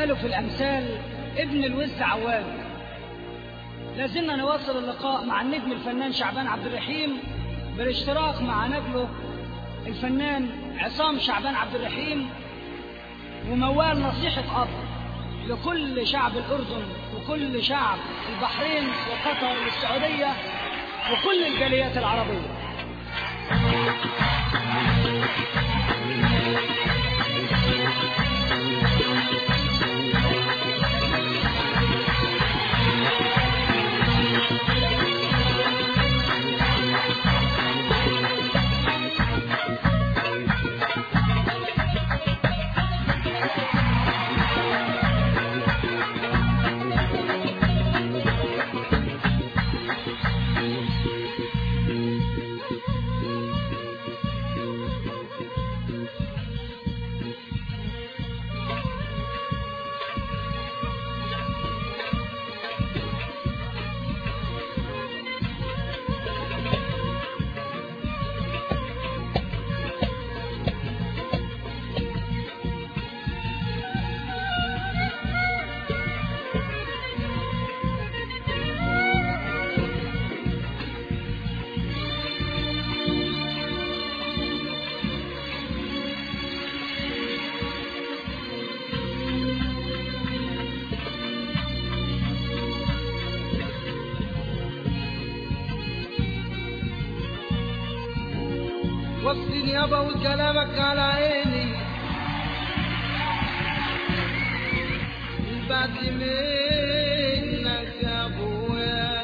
قالوا في الأمثال ابن الوز عوام لازلنا نواصل اللقاء مع النجم الفنان شعبان عبد الرحيم بالاشتراك مع نجله الفنان عصام شعبان عبد الرحيم وموال نصيحة أب لكل شعب الأردن وكل شعب البحرين وقطر والسعودية وكل الجاليات العربية وصلني يابا وكلامك على عيني بعد منك يا ابويا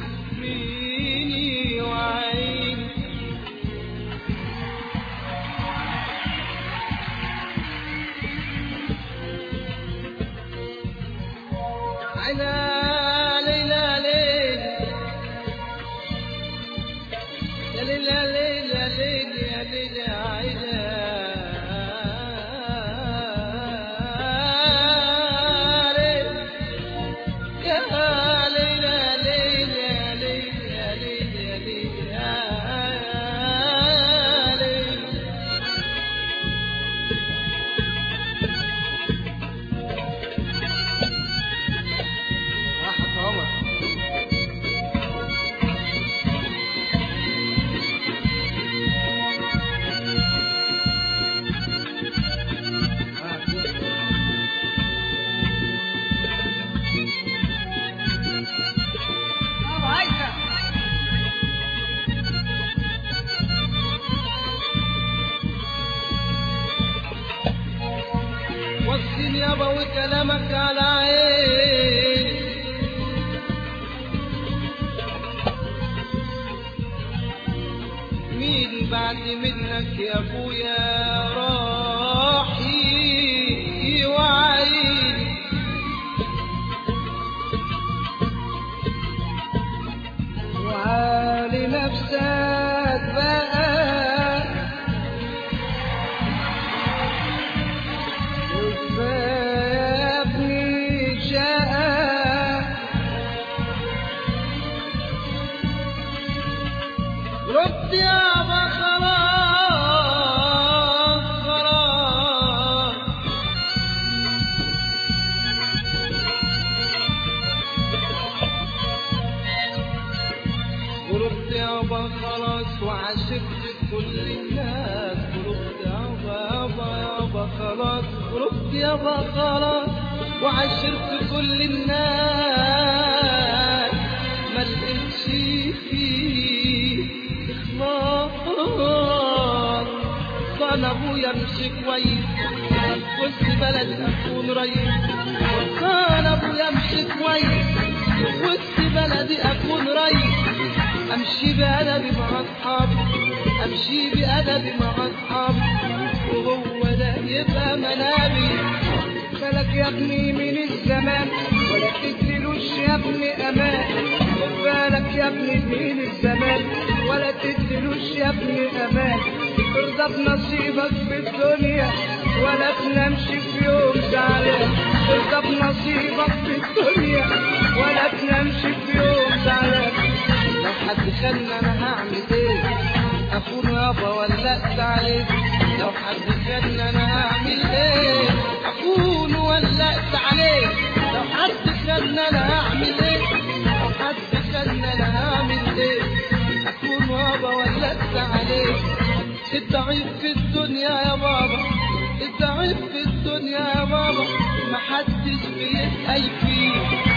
ميني وعيني عينا ليلى ليل يا ليل يا ليل يا ليل يا ليل يا عينا يا ليل يا ليل يا ليل يا ليل يا ليل يا ليل راحت عمر برافو هيثم وصل يابا وكلامك على عيني مين بعد منك يا ابويا راح يوعيني وعالي نفسك بقى وفابني شقة رد يابا خلاص خلاص قلت يابا خلاص وعشقت كل الناس قلت يابا يابا يابا خلاص قلت يابا خلاص وعشرت كل الناس ما لقيتش فيه اخلاص كان ابويا مش كويس وسط بلدي اكون ريس كان ابويا مش كويس وسط بلدي اكون ريس امشي بادبي مع اصحابي امشي بادبي مع اصحابي وهو ده يبقى منابي بالك يا ابني من الزمان ولا تدلوش يا ابني امان خد بالك يا ابني من الزمان ولا تدلوش يا ابني امان ارضى بنصيبك في الدنيا ولا تنامش في يوم زعلان ارضى بنصيبك في الدنيا ولا تنامش في يوم زعلان لو حد خلنا انا هعمل ايه اكون يابا ولقت عليك لو حد خدنا انا هعمل ايه اكون ولقت عليه لو حد خدنا انا هعمل ايه لو حد خدنا انا هعمل ايه اكون بابا ولقت عليه الضعيف في الدنيا يا بابا الضعيف في الدنيا يا بابا محدش بيسأل فيه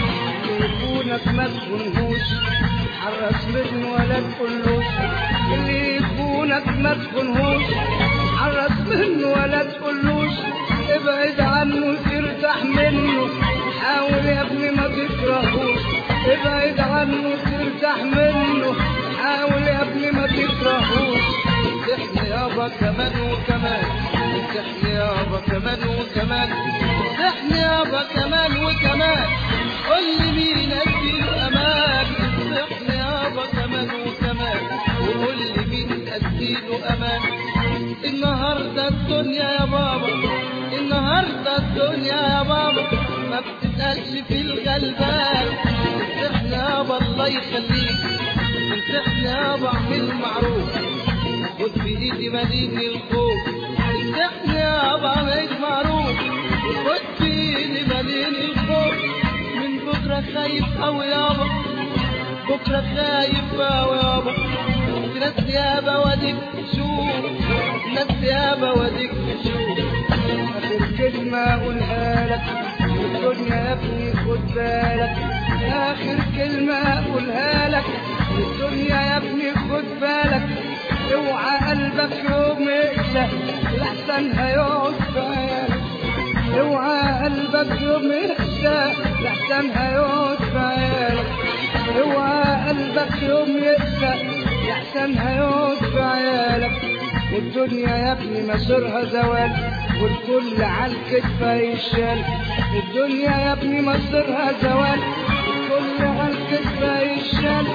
يكونك ما تكونهوش حرص منه ولا تقولوش اللي يكونك ما تكونهوش حرص منه ولا تقولوش ابعد عنه ترتاح منه حاول يا ابني ما تكرهوش ابعد عنه ترتاح منه حاول يا ابني ما تكرهوش امسحني يابا كمان وكمان امسحني يابا كمان وكمان امسحني يابا كمان وكمان قول لي مين اديله امان امسحني يابا كمان وكمان وقول لي مين اديله امان النهارده الدنيا يا بابا النهارده الدنيا يا بابا ما بتسالش في الغلبان امسحني يابا الله يخليك امسحني يابا اعمل معروف خد في ايدي مديني الخوف امسحني يابا اعمل معروف خد في ايدي مديني الخوف من بكره خايف اوي يابا بكره خايف اوي يابا في ناس يابا واديك تشوف ناس يابا واديك تشوف آخر كلمة أقولها لك الدنيا يا ابني خد بالك آخر كلمة أقولها لك الدنيا يا ابني خد بالك اوعى قلبك يوم يقسى لحسن هيقعد في عيالك اوعى قلبك يوم يقسى لحسن هيقعد في عيالك اوعى قلبك يوم يقسى لحسن هيقعد في عيالك الدنيا يا ابني مصيرها زوال والكل على الكتف هيشال الدنيا يا ابني مصيرها زوال والكل على الكتف هيشال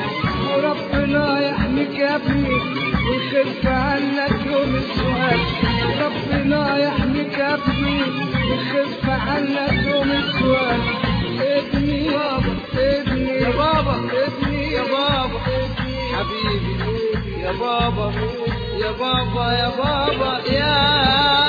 وربنا يحميك يا ابني ويخف عنك يوم السؤال ربنا يحميك يا ابني ويخف عنك يوم السؤال ابني يابا ابني يا بابا ابني يا بابا حبيبي يا بابا يا بابا يا بابا يا